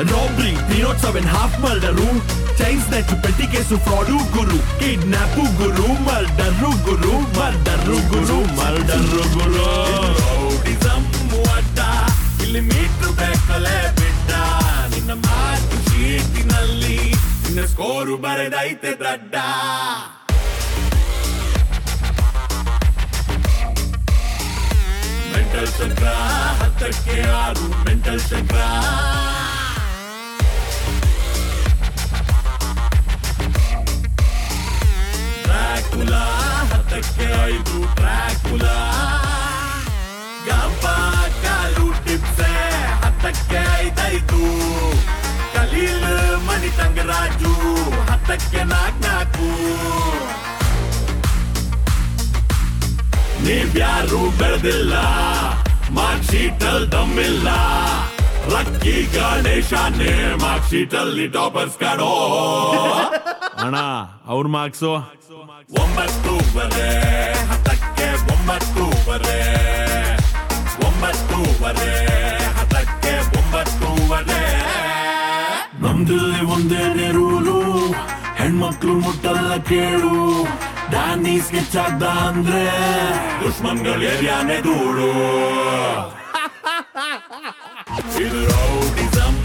Rabri three naught seven half murder chain ನೆಟ್ petty case fraud ಗುರು kidnap ಗುರು murder ಗುರು ಮರ್ಡರು ಗುರು ಮರ್ಡರು ಗುರು ರೌಡಿಸಮ್ ಅಡ್ಡ ಇಲ್ಲಿ ಮೀಟರ್ ಬೇಕಲೇ ಬಿಟ್ಟ ನಿನ್ನ ಮಾತು ಶೀಟಿನಲ್ಲಿ ನಿನ್ನ ಸ್ಕೋರು ಬರೆದೈತೆ ದಡ್ಡ ಮೆಂಟಲ್ ಚಕ್ರ ಹತ್ತಕ್ಕೆ ಆರು ಮೆಂಟಲ್ ಚಕ್ರ ಟ್ರ್ಯಾಕುಲಾ ಹತ್ತಕ್ಕೆ ಐದು ಟ್ರ್ಯಾಕುಲಾ ಗಂಪ ಕಾಲು ಟಿಪ್ಸೆ ಹತ್ತಕ್ಕೆ ಐದೈದು ಕಲೀಲ್ ಮಣಿ ತಂಗರಾಜು ಹತ್ತಕ್ಕೆ ನಾಲ್ಕು ನಾಲ್ಕು ನೀವ್ಯಾರು ಬೆಳೆದಿಲ್ಲ ಮಾರ್ಕ್ ಶೀಟ್ ಅಲ್ಲಿ ದಮ್ಮಿಲ್ಲ ಲಕ್ಕಿ ಗಣೇಶನೇ ಮಾರ್ಕ್ ಶೀಟ್ ಅಲ್ಲಿ ಟಾಪರ್ಸ್ ಕಾಡೋ ಅಣ್ಣ ಅವ್ರ ಮಾರ್ಕ್ಸು ಒಂಬತ್ತೂವರೆ ಹತ್ತಕ್ಕೆ ಒಂಬತ್ತೂವರೆ ಒಂಬತ್ತೂವರೆ ಹತ್ತಕ್ಕೆ ಒಂಬತ್ತೂವರೆ ನಮ್ದಲ್ಲಿ ಒಂದೇನೆ ರೂಲು ಹೆಣ್ಮಕ್ಳು ಮುಟ್ಟಲ್ಲ ಕೇಳು ಡ್ಯಾನಿ ಸ್ಕೆಚ್ ಆಗ್ದ ಅಂದ್ರೆ ದುಶ್ಮನ್ಗಳ ಏರಿಯಾನೇ ಧೂಳು ಇದು ರೌಡಿಸಮ್